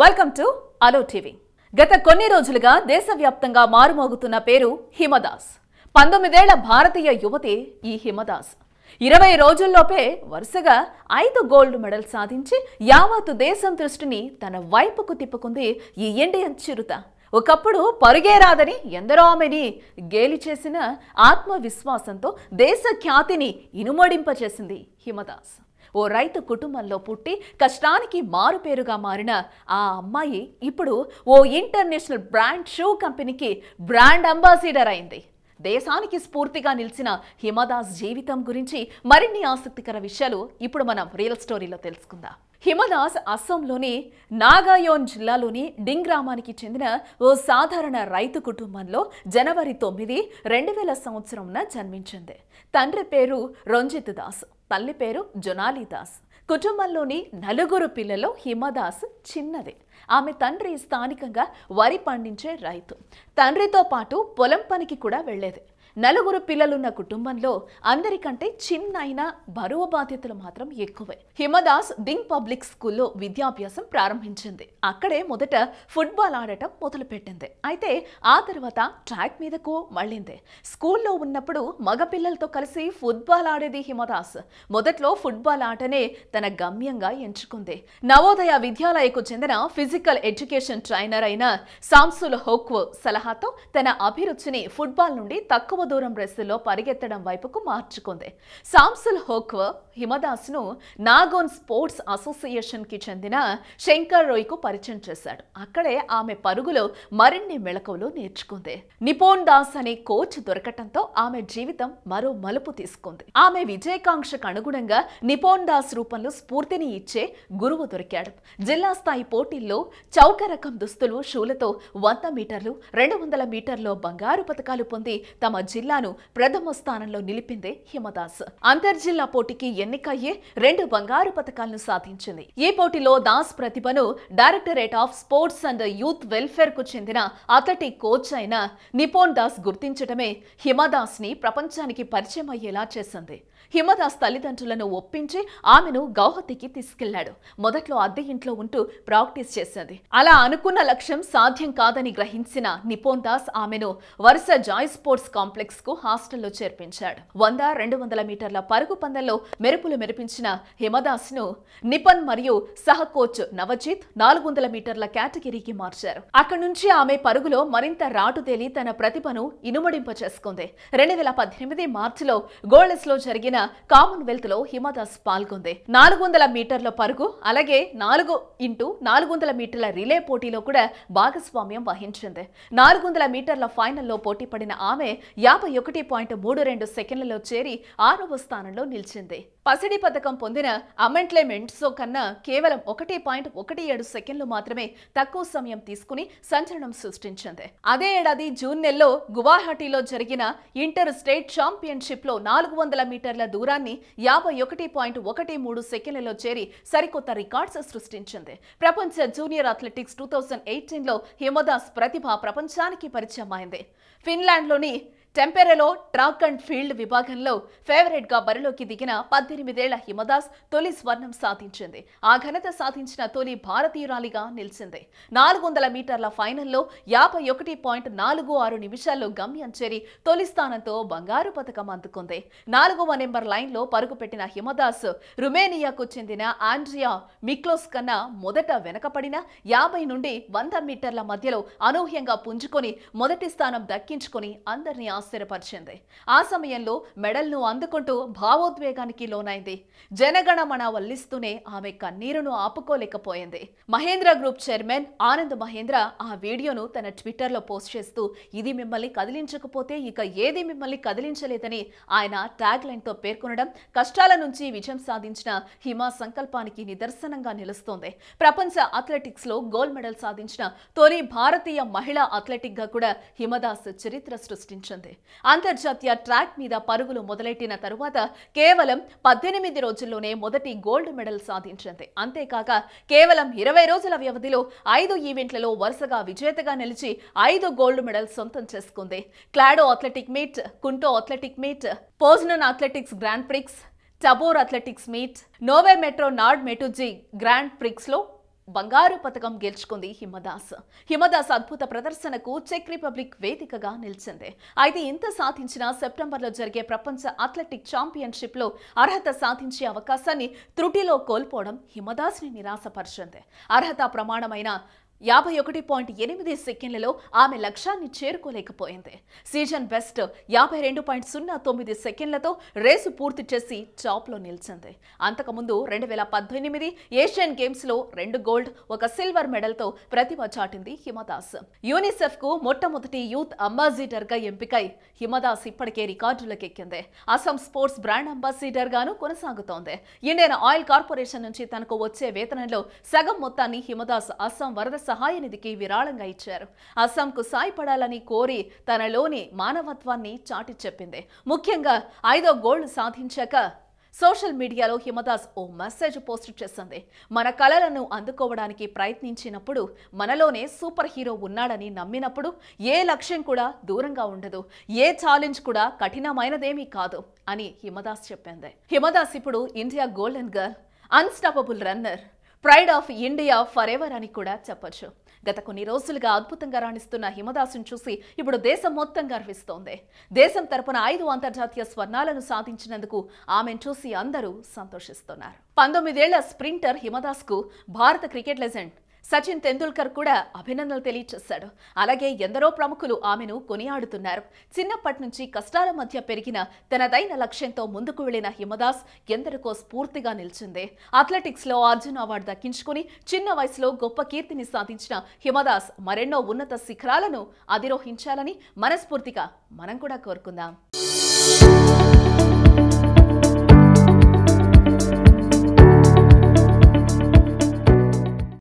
welcome to allow TV గత కొన్ని రోజులుగా దేశవ్యాప్తంగా మారుమోగుతున్న పేరు హిమదాస్ పంతొమ్మిదేళ్ల భారతీయ యువతి ఈ హిమదాస్ ఇరవై రోజుల్లోపే వరుసగా ఐదు గోల్డ్ మెడల్ సాధించి యావత్తు దేశం దృష్టిని తన వైపుకు తిప్పుకుంది ఈ ఇండియన్ చిరుత ఒకప్పుడు పరుగే రాదని ఎందరో ఆమెని గేలి చేసిన ఆత్మవిశ్వాసంతో దేశ ఖ్యాతిని ఇనుమడింపచేసింది హిమదాస్ ఓ రైతు కుటుంబంలో పుట్టి కష్టానికి మారుపేరుగా మారిన ఆ అమ్మాయి ఇప్పుడు ఓ ఇంటర్నేషనల్ బ్రాండ్ షూ కంపెనీకి బ్రాండ్ అంబాసిడర్ అయింది దేశానికి స్ఫూర్తిగా నిలిచిన హిమదాస్ జీవితం గురించి మరిన్ని ఆసక్తికర విషయాలు ఇప్పుడు మనం రియల్ స్టోరీలో తెలుసుకుందాం హిమదాస్ అస్సాంలోని నాగాయోన్ జిల్లాలోని డింగ్ గ్రామానికి చెందిన ఓ సాధారణ రైతు కుటుంబంలో జనవరి తొమ్మిది రెండు వేల సంవత్సరంన జన్మించింది తండ్రి పేరు రంజిత్ దాస్ తల్లి పేరు జొనాలి దాస్ కుటుంబంలోని నలుగురు పిల్లలు హిమదాస్ చిన్నది ఆమె తండ్రి స్థానికంగా వరి పండించే రైతు తండ్రితో పాటు పొలం పనికి కూడా వెళ్లేది నలుగురు పిల్లలున్న కుటుంబంలో అందరికంటే చిన్న అయినా బరువు బాధ్యతలు మాత్రం ఎక్కువే హిమదాస్ దింగ్ పబ్లిక్ స్కూల్లో విద్యాభ్యాసం ప్రారంభించింది అక్కడే మొదట ఫుట్బాల్ ఆడటం మొదలుపెట్టింది అయితే ఆ తర్వాత ట్రాక్ మీదకు మళ్ళింది స్కూల్లో ఉన్నప్పుడు మగపిల్లలతో కలిసి ఫుట్బాల్ ఆడేది హిమదాస్ మొదట్లో ఫుట్బాల్ ఆటనే తన గమ్యంగా ఎంచుకుంది నవోదయ విద్యాలయకు చెందిన ఫిజికల్ ఎడ్యుకేషన్ ట్రైనర్ అయిన సాంసుల్ హోక్వో సలహాతో తన అభిరుచిని ఫుట్బాల్ నుండి తక్కువ దూరం రెస్సులో పరిగెత్తడం వైపుకు మార్చుకుంది సాంసుల్ హోక్వో హిమదాస్ను నాగోన్ స్పోర్ట్స్ అసోసియేషన్ కి చెందిన శంకర్ రోయ్కు పరిచయం చేశాడు అక్కడే ఆమె పరుగులో మరిన్ని మెళకువలు నేర్చుకుంది నిపోన్ దాస్ అనే కోచ్ దొరకటంతో ఆమె జీవితం మరో మలుపు తీసుకుంది ఆమె విజయకాంక్షకు అనుగుణంగా నిపోన్ దాస్ రూపంలో స్ఫూర్తిని ఇచ్చే గురువు దొరికాడు జిల్లా స్థాయి పోటీల్లో చౌక రకం దుస్తులు షూలతో వంద మీటర్లు రెండు వందల మీటర్లో బంగారు పథకాలు పొంది తమ జిల్లాను ప్రథమ స్థానంలో నిలిపింది హిమదాస్ అంతర్జిల్లా పోటీకి ఎన్నికయ్యే రెండు బంగారు పథకాలను సాధించింది ఈ పోటీలో దాస్ ప్రతిభను directorate of sports and youth welfare కు చెందిన అతటి కోచ్ అయిన నిపోన్ దాస్ గుర్తించడమే హిమదాస్ ని ప్రపంచానికి పరిచయం అయ్యేలా చేసింది హిమదాస్ తల్లిదండ్రులను ఒప్పించి ఆమెను గౌహతికి తీసుకెళ్లాడు మొదట్లో అద్దె ఇంట్లో ఉంటూ ప్రాక్టీస్ చేసింది అలా అనుకున్న లక్ష్యం సాధ్యం కాదని గ్రహించిన నిపోన్ దాస్ ఆమెను వరుస జాయ్ స్పోర్ట్స్ కాంప్లెక్స్ కు హాస్టల్లో చేర్పించాడు వంద రెండు వందల మీటర్ల పరుగు పందెంలో మెరుపులు మెరిపించిన హిమదాస్ ను నిపన్ మరియు సహ కోచ్ నవజిత్ నాలుగు వందల మీటర్ల కేటగిరీకి మార్చారు అక్కడి నుంచి ఆమె పరుగులో మరింత రాటుతేలి తన ప్రతిభను ఇనుమడింప చేసుకుంది రెండు వేల పద్దెనిమిది మార్చిలో గోల్డెస్ లో జరిగిన కామన్వెల్త్ లో హిమదాస్ పాల్గొంది నాలుగు వందల మీటర్ల పరుగు అలాగే నాలుగు ఇంటూ నాలుగు వందల మీటర్ల రిలే పోటీలో కూడా భాగస్వామ్యం వహించింది నాలుగు వందల మీటర్ల ఫైనల్లో పోటీ పడిన ఆమె యాభై ఒకటి పాయింట్ మూడు రెండు సెకండ్లలో చేరి ఆరవ స్థానంలో నిలిచింది పసిడి పథకం పొందిన అమెంట్లే మెంట్సో కన్నా కేవలం ఒకటి పాయింట్ ఒకటి ఏడు సెకండ్లు మాత్రమే తక్కువ సమయం తీసుకుని సంచలనం సృష్టించింది అదే ఏడాది జూన్ నెలలో గువాహటిలో జరిగిన ఇంటర్ స్టేట్ ఛాంపియన్షిప్ లో నాలుగు వందల మీటర్ల దూరాన్ని యాభై ఒకటి పాయింట్ ఒకటి మూడు సెకండ్లలో చేరి సరికొత్త రికార్డ్స్ సృష్టించింది ప్రపంచ జూనియర్ అథ్లెటిక్స్ టూ థౌజండ్ ఎయిటీన్లో హిమదాస్ ప్రతిభ ప్రపంచానికి పరిచయం అయింది ఫిన్లాండ్లోని టెంపెరెలో ట్రాక్ అండ్ ఫీల్డ్ విభాగంలో ఫేవరెట్ గా బరిలోకి దిగిన పద్దెనిమిదేళ్ల హిమదాస్ తొలి స్వర్ణం సాధించింది ఆ ఘనత సాధించిన తొలి భారతీయురాలిగా నిలిచింది నాలుగు వందల మీటర్ల ఫైనల్లో యాభై ఒకటి పాయింట్ నాలుగు ఆరు నిమిషాల్లో గమ్యం చేరి తొలి స్థానంతో బంగారు పథకం అందుకుంది నాలుగవ నెంబర్ లైన్ లో పరుగు పెట్టిన హిమదాస్ రుమేనియాకు చెందిన ఆండ్రియా మిక్లోస్ కన్నా మొదట వెనకపడిన యాభై నుండి వంద మీటర్ల మధ్యలో అనూహ్యంగా పుంజుకొని మొదటి స్థానం దక్కించుకొని అందరినీ ఆశ్చర్యపరిచింది ఆ సమయంలో మెడల్ను అందుకుంటూ భావోద్వేగానికి లోనైంది జనగణమన వల్లిస్తూనే ఆమె కన్నీరును ఆపుకోలేకపోయింది మహేంద్ర గ్రూప్ చైర్మన్ ఆనంద్ మహేంద్ర ఆ వీడియోను తన ట్విట్టర్లో పోస్ట్ చేస్తూ ఇది మిమ్మల్ని కదిలించకపోతే ఇక ఏది మిమ్మల్ని కదిలించలేదని ఆయన ట్యాగ్ లైన్తో పేర్కొనడం కష్టాల నుంచి విజయం సాధించిన హిమా సంకల్పానికి నిదర్శనంగా నిలుస్తోంది ప్రపంచ అథ్లెటిక్స్ లో గోల్డ్ మెడల్ సాధించిన తొలి భారతీయ మహిళా అథ్లెటిక్ గా కూడా హిమదాస్ చరిత్ర సృష్టించింది అంతర్జాతీయ ట్రాక్ మీద పరుగులు మొదలెట్టిన తరువాత కేవలం పద్దెనిమిది రోజుల్లోనే మొదటి గోల్డ్ మెడల్ సాధించింది అంతేకాక కేవలం ఇరవై రోజుల వ్యవధిలో ఐదు ఈవెంట్లలో వరుసగా విజేతగా నిలిచి ఐదు గోల్డ్ మెడల్ సొంతం చేసుకుంది క్లాడో athletic meet కుంటో athletic meet పోజ్నన్ athletics grand prix Tabor athletics meet నోవే metro Nord మెటుజీ grand prix లో బంగారు పథకం గెలుచుకుంది హిమదాస్ హిమదాస్ అద్భుత ప్రదర్శనకు చెక్ రిపబ్లిక్ వేదికగా నిలిచింది అయితే ఇంత సాధించిన సెప్టెంబర్లో జరిగే ప్రపంచ అథ్లెటిక్ ఛాంపియన్షిప్ లో అర్హత సాధించే అవకాశాన్ని త్రుటిలో కోల్పోవడం హిమదాస్ని నిరాశపరిచింది అర్హత ప్రమాణమైన యాభై ఒకటి పాయింట్ ఎనిమిది సెకండ్లలో ఆమె లక్ష్యాన్ని చేరుకోలేకపోయింది సీజన్ బెస్ట్ యాభై రెండు పాయింట్ సున్నా తొమ్మిది సెకండ్లతో రేసు పూర్తి చేసి టాప్లో నిలిచింది అంతకుముందు రెండు వేల పద్దెనిమిది ఏషియన్ గేమ్స్లో రెండు గోల్డ్ ఒక సిల్వర్ మెడల్తో ప్రతిభ చాటింది హిమదాస్ యూనిసెఫ్కు మొట్టమొదటి యూత్ అంబాసిడర్గా ఎంపికై హిమదాస్ ఇప్పటికే రికార్డులకెక్కింది అస్సాం స్పోర్ట్స్ బ్రాండ్ అంబాసిడర్ గాను కొనసాగుతోంది ఇండియన్ ఆయిల్ కార్పొరేషన్ నుంచి తనకు వచ్చే వేతనంలో సగం మొత్తాన్ని హిమదాస్ అస్సాం వరద సహాయ నిధికి విరాళంగా ఇచ్చారు అస్సాంకు సాయపడాలని కోరి తనలోని మానవత్వాన్ని చాటి చెప్పింది ముఖ్యంగా ఐదో గోల్డ్ సాధించాక సోషల్ మీడియాలో హిమదాస్ ఓ మెసేజ్ పోస్ట్ చేసింది మన కలలను అందుకోవడానికి ప్రయత్నించినప్పుడు మనలోనే సూపర్ హీరో ఉన్నాడని నమ్మినప్పుడు ఏ లక్ష్యం కూడా దూరంగా ఉండదు ఏ ఛాలెంజ్ కూడా కఠినమైనదేమీ కాదు అని హిమదాస్ చెప్పింది హిమదాస్ ఇప్పుడు India golden girl unstoppable runner pride of India for ever అని కూడా చెప్పొచ్చు గత కొన్ని రోజులుగా అద్భుతంగా రాణిస్తున్న హిమదాసును చూసి ఇప్పుడు దేశం మొత్తం గర్విస్తోంది దేశం తరపున ఐదు అంతర్జాతీయ స్వర్ణాలను సాధించినందుకు ఆమెను చూసి అందరూ సంతోషిస్తున్నారు పంతొమ్మిదేళ్ల స్ప్రింటర్ హిమదాస్కు భారత క్రికెట్ లెజెండ్ సచిన్ తెందూల్కర్ కూడా అభినందనలు తెలియచేశాడు అలాగే ఎందరో ప్రముఖులు ఆమెను కొనియాడుతున్నారు చిన్నప్పటి నుంచి కష్టాల మధ్య పెరిగిన తనదైన లక్ష్యంతో ముందుకు వెళ్లిన హిమదాస్ ఎందరికో స్ఫూర్తిగా నిలిచింది అథ్లెటిక్స్ లో అర్జున్ అవార్డు దక్కించుకుని చిన్న వయసులో గొప్ప కీర్తిని సాధించిన హిమదాస్ మరెన్నో ఉన్నత శిఖరాలను అధిరోహించాలని మనస్ఫూర్తిగా మనం కూడా కోరుకుందాం